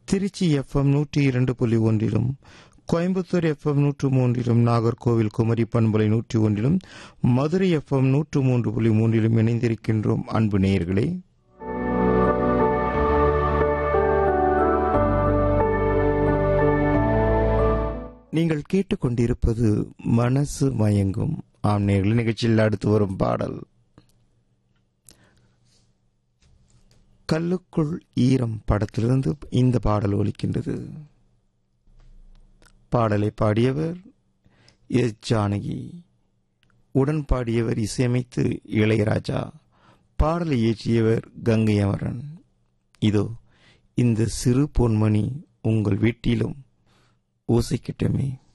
Trichy FM நூற்றி இரண்டு புள்ளி ஒன்றிலும் கோயம்புத்தூர் எஃப்எம் நூற்று மூன்றிலும் நாகர்கோவில் குமரி பண்பலை நூற்றி ஒன்றிலும் மதுரை எஃப்எம் நூற்று மூன்று புள்ளி மூன்றிலும் இணைந்திருக்கின்றோம் அன்பு நேயர்களே நீங்கள் கேட்டுக்கொண்டிருப்பது மனசு மயங்கும் ஆம் நேயர்களே நிகழ்ச்சியில் அடுத்து வரும் பாடல் கல்லுக்குள் ஈரம் படத்திலிருந்து இந்த பாடல் ஒலிக்கின்றது பாடலை பாடியவர் எஸ் ஜானகி உடன் பாடியவர் இசையமைத்து இளையராஜா பாடலை இயற்றியவர் கங்கை அமரன் இதோ இந்த சிறு பொன்மணி உங்கள் வீட்டிலும் ஓசைக்கிட்டமே